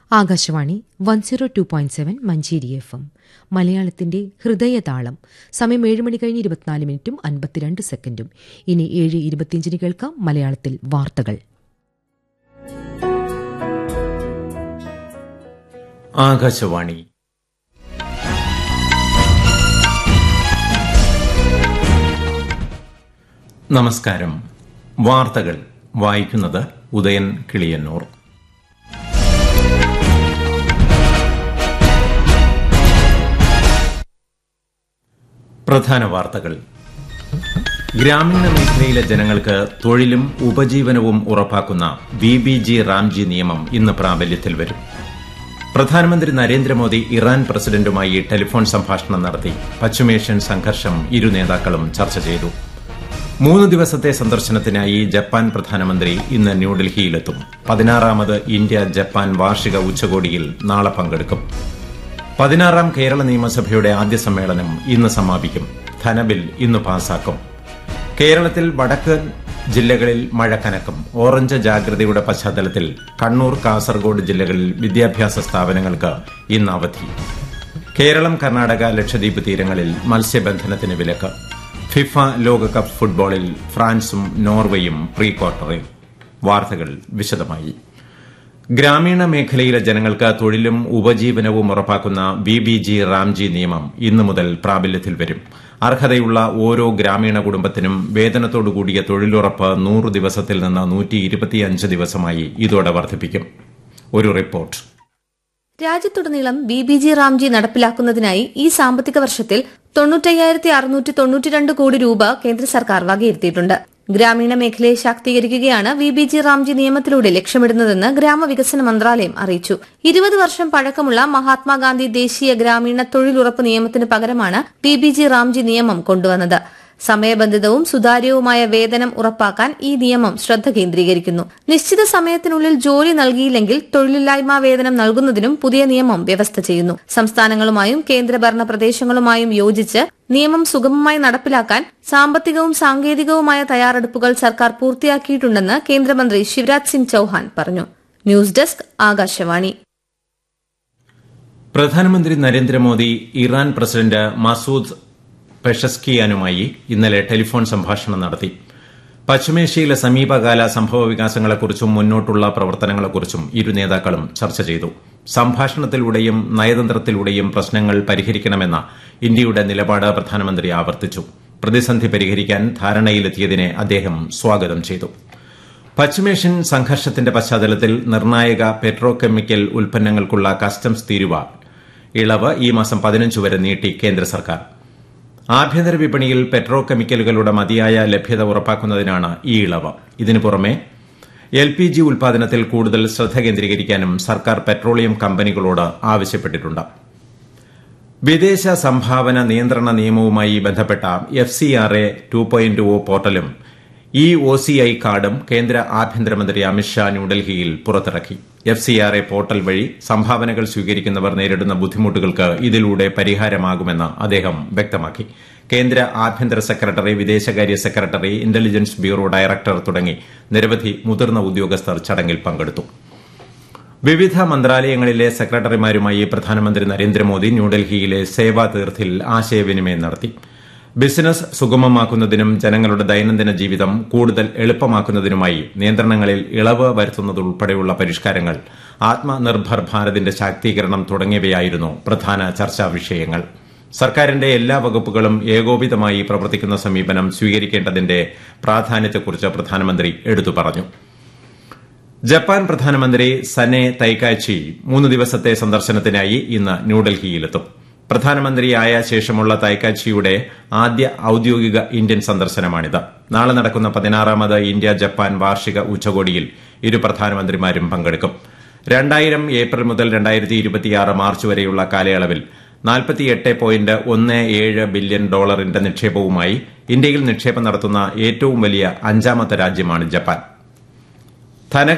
Akashvani one zero two point seven Manjeri F M മലയാളത്തിന്റെ ഹൃദയതാളം സമയം ഏഴ് മണി കഴിഞ്ഞ് ഇരുപത്തിനാല് മിനിറ്റും അൻപത്തിരണ്ട് സെക്കൻഡും ഇനി ഏഴ് ഇരുപത്തിയഞ്ചിന് കേൾക്കാം മലയാളത്തിൽ വാർത്തകൾ ആകാശവാണി നമസ്കാരം വാർത്തകൾ വായിക്കുന്നത് ഉദയൻ കിളിയന്നൂർ പ്രധാന വാർത്തകൾ ഗ്രാമീണ മേഖലയിലെ ജനങ്ങൾക്ക് തൊഴിലും ഉപജീവനവും ഉറപ്പാക്കുന്ന വി ബി ജി റാംജി നിയമം ഇന്ന് പ്രാബല്യത്തിൽ വരും പ്രധാനമന്ത്രി നരേന്ദ്രമോദി ഇറാൻ പ്രസിഡന്റുമായി ടെലിഫോൺ സംഭാഷണം നടത്തി പശ്ചിമേഷ്യൻ സംഘർഷം ഇരു നേതാക്കളും ചർച്ച ചെയ്തു മൂന്ന് ദിവസത്തെ സന്ദർശനത്തിനായി ജപ്പാൻ പ്രധാനമന്ത്രി ഇന്ന് ന്യൂഡൽഹിയിലെത്തും പതിനാറാമത് ഇന്ത്യ ജപ്പാൻ വാർഷിക ഉച്ചകോടിയിൽ നാളെ പങ്കെടുക്കും പതിനാറാം കേരള നിയമസഭയുടെ ആദ്യ സമ്മേളനം ഇന്ന് സമാപിക്കും ധനബിൽ ഇന്ന് പാസാക്കും കേരളത്തിൽ വടക്ക് ജില്ലകളിൽ മഴ കനക്കും ഓറഞ്ച് ജാഗ്രതയുടെ പശ്ചാത്തലത്തിൽ കണ്ണൂർ കാസർഗോഡ് ജില്ലകളിൽ വിദ്യാഭ്യാസ സ്ഥാപനങ്ങൾക്ക് ഇന്ന് അവധി കേരളം കർണാടക ലക്ഷദ്വീപ് തീരങ്ങളിൽ മത്സ്യബന്ധനത്തിന് വിലക്ക് ഫിഫ ലോകകപ്പ് ഫുട്ബോളിൽ ഫ്രാൻസും നോർവേയും പ്രീ ക്വാർട്ടറിൽ വാർത്തകൾ വിശദമായി ഗ്രാമീണ മേഖലയിലെ ജനങ്ങൾക്ക് തൊഴിലും ഉപജീവനവും ഉറപ്പാക്കുന്ന ബി ബി ജി റാംജി നിയമം ഇന്നു മുതൽ പ്രാബല്യത്തിൽ വരും അർഹതയുള്ള ഓരോ ഗ്രാമീണ കുടുംബത്തിനും വേതനത്തോടുകൂടിയ തൊഴിലുറപ്പ് നൂറ് ദിവസത്തിൽ നിന്ന് നൂറ്റി ഇരുപത്തിയഞ്ച് ദിവസമായി ഇതോടെ വർദ്ധിപ്പിക്കും ഒരു റിപ്പോർട്ട് രാജ്യത്തുടനീളം ബി ബി ജി റാംജി നടപ്പിലാക്കുന്നതിനായി ഈ സാമ്പത്തിക വർഷത്തിൽ തൊണ്ണൂറ്റയ്യായിരത്തി അറുന്നൂറ്റി തൊണ്ണൂറ്റിരണ്ട് കോടി രൂപ കേന്ദ്ര സർക്കാർ വകയിരുത്തിയിട്ടുണ്ട് ഗ്രാമീണ മേഖലയെ ശാക്തീകരിക്കുകയാണ് വി ബി ജി റാംജി നിയമത്തിലൂടെ ലക്ഷ്യമിടുന്നതെന്ന് ഗ്രാമവികസന മന്ത്രാലയം അറിയിച്ചു ഇരുപത് വർഷം പഴക്കമുള്ള മഹാത്മാഗാന്ധി ദേശീയ ഗ്രാമീണ തൊഴിലുറപ്പ് നിയമത്തിന് പകരമാണ് ബി ബി ജി റാംജി നിയമം കൊണ്ടുവന്നത് സമയബന്ധിതവും സുതാര്യവുമായ വേതനം ഉറപ്പാക്കാൻ ഈ നിയമം ശ്രദ്ധ കേന്ദ്രീകരിക്കുന്നു നിശ്ചിത സമയത്തിനുള്ളിൽ ജോലി നൽകിയില്ലെങ്കിൽ തൊഴിലില്ലായ്മ വേതനം നൽകുന്നതിനും പുതിയ നിയമം വ്യവസ്ഥ ചെയ്യുന്നു സംസ്ഥാനങ്ങളുമായും കേന്ദ്രഭരണ പ്രദേശങ്ങളുമായും യോജിച്ച് നിയമം സുഗമമായി നടപ്പിലാക്കാൻ സാമ്പത്തികവും സാങ്കേതികവുമായ തയ്യാറെടുപ്പുകൾ സർക്കാർ പൂർത്തിയാക്കിയിട്ടുണ്ടെന്ന് കേന്ദ്രമന്ത്രി ശിവരാജ് സിംഗ് ചൌഹാൻ പറഞ്ഞു ന്യൂസ് ഡെസ്ക് ആകാശവാണി പ്രധാനമന്ത്രി നരേന്ദ്രമോദി ഇറാൻ പ്രസിഡന്റ് മസൂദ് പെഷസ്കിയാനുമായി ഇന്നലെ ടെലിഫോൺ സംഭാഷണം നടത്തി പശ്ചിമേഷ്യയിലെ സമീപകാല സംഭവ വികാസങ്ങളെക്കുറിച്ചും മുന്നോട്ടുള്ള പ്രവർത്തനങ്ങളെക്കുറിച്ചും ഇരു നേതാക്കളും ചർച്ച ചെയ്തു സംഭാഷണത്തിലൂടെയും നയതന്ത്രത്തിലൂടെയും പ്രശ്നങ്ങൾ പരിഹരിക്കണമെന്ന ഇന്ത്യയുടെ നിലപാട് പ്രധാനമന്ത്രി ആവർത്തിച്ചു പ്രതിസന്ധി പരിഹരിക്കാൻ ധാരണയിലെത്തിയതിനെ അദ്ദേഹം സ്വാഗതം ചെയ്തു പശ്ചിമേഷ്യൻ സംഘർഷത്തിന്റെ പശ്ചാത്തലത്തിൽ നിർണായക പെട്രോ കെമിക്കൽ ഉൽപ്പന്നങ്ങൾക്കുള്ള കസ്റ്റംസ് തീരുവ ഇളവ് ഈ മാസം പതിനഞ്ച് വരെ നീട്ടി കേന്ദ്ര സർക്കാർ ആഭ്യന്തര വിപണിയിൽ പെട്രോ കെമിക്കലുകളുടെ മതിയായ ലഭ്യത ഉറപ്പാക്കുന്നതിനാണ് ഈ ഇളവ് ഇതിനു പുറമെ എൽ പി ജി ഉൽപാദനത്തിൽ കൂടുതൽ ശ്രദ്ധ കേന്ദ്രീകരിക്കാനും സർക്കാർ പെട്രോളിയം കമ്പനികളോട് ആവശ്യപ്പെട്ടിട്ടുണ്ട് വിദേശ സംഭാവന നിയന്ത്രണ നിയമവുമായി ബന്ധപ്പെട്ട F C R A two point O പോർട്ടലും E O C I കാർഡും കേന്ദ്ര ആഭ്യന്തരമന്ത്രി അമിത്ഷാ ന്യൂഡൽഹിയിൽ പുറത്തിറക്കി F C R A portal വഴി സംഭാവനകൾ സ്വീകരിക്കുന്നവർ നേരിടുന്ന ബുദ്ധിമുട്ടുകൾക്ക് ഇതിലൂടെ പരിഹാരമാകുമെന്ന് അദ്ദേഹം വ്യക്തമാക്കി കേന്ദ്ര ആഭ്യന്തര സെക്രട്ടറി വിദേശകാര്യ സെക്രട്ടറി ഇന്റലിജൻസ് ബ്യൂറോ ഡയറക്ടർ തുടങ്ങി നിരവധി മുതിർന്ന ഉദ്യോഗസ്ഥർ ചടങ്ങിൽ പങ്കെടുത്തു വിവിധ മന്ത്രാലയങ്ങളിലെ സെക്രട്ടറിമാരുമായി പ്രധാനമന്ത്രി നരേന്ദ്രമോദി ന്യൂഡൽഹിയിലെ സേവാ തീർത്ഥിൽ ആശയവിനിമയം നടത്തി ബിസിനസ് സുഗമമാക്കുന്നതിനും ജനങ്ങളുടെ ദൈനംദിന ജീവിതം കൂടുതൽ എളുപ്പമാക്കുന്നതിനുമായി നിയന്ത്രണങ്ങളിൽ ഇളവ് വരുത്തുന്നതുൾപ്പെടെയുള്ള പരിഷ്കാരങ്ങൾ ആത്മനിർഭർ ഭാരതിന്റെ ശാക്തീകരണം തുടങ്ങിയവയായിരുന്നു പ്രധാന ചർച്ചാ വിഷയങ്ങൾ സർക്കാരിന്റെ എല്ലാ വകുപ്പുകളും ഏകോപിതമായി പ്രവർത്തിക്കുന്ന സമീപനം സ്വീകരിക്കേണ്ടതിന്റെ പ്രാധാന്യത്തെക്കുറിച്ച് പ്രധാനമന്ത്രി എടുത്തു പറഞ്ഞു ജപ്പാൻ പ്രധാനമന്ത്രി സനെ തൈക്കാച്ചി മൂന്ന് ദിവസത്തെ സന്ദർശനത്തിനായി ഇന്ന് ന്യൂഡൽഹിയിലെത്തും പ്രധാനമന്ത്രിയായ ശേഷമുള്ള തൈക്കാച്ചിയുടെ ആദ്യ ഔദ്യോഗിക ഇന്ത്യൻ സന്ദർശനമാണിത് നാളെ നടക്കുന്ന പതിനാറാമത് ഇന്ത്യ ജപ്പാൻ വാർഷിക ഉച്ചകോടിയിൽ ഇരു പ്രധാനമന്ത്രിമാരും പങ്കെടുക്കും രണ്ടായിരം ഏപ്രിൽ മുതൽ രണ്ടായിരത്തി ഇരുപത്തിയാറ് മാർച്ച് വരെയുള്ള കാലയളവിൽ നാൽപ്പത്തിയെട്ട് പോയിന്റ് ഒന്ന് ഏഴ് ബില്യൺ ഡോളറിന്റെ നിക്ഷേപവുമായി ഇന്ത്യയിൽ നിക്ഷേപം നടത്തുന്ന ഏറ്റവും വലിയ അഞ്ചാമത്തെ രാജ്യമാണ് ജപ്പാൻ